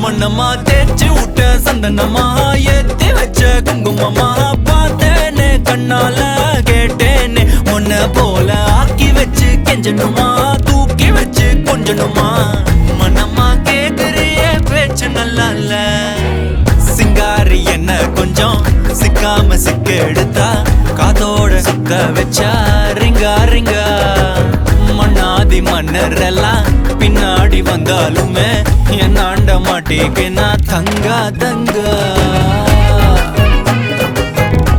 மண்ணம்மா தேய்ச்சி விட்ட சந்தனமா ஏத்தி வச்ச குங்குமமா பார்த்தேனே கண்ணால கேட்டேனே உன்னை போல ஆக்கி வச்சு கெஞ்சணுமா தூக்கி வச்சு கொஞ்சணுமா மண்ணம்மா கேக்குறிய பேச்சு நல்லா இல்ல சிங்காரி என்ன கொஞ்சம் சிக்காம சிக்க எடுத்தா காதோட சுத்த வச்சா ரிங்கா ரிங்கா மண்ணாதி மன்னர் எல்லாம் பின்னாடி வந்தாலுமே என் ஆண்ட மாட்டேக்கு நான் தங்கா தங்கா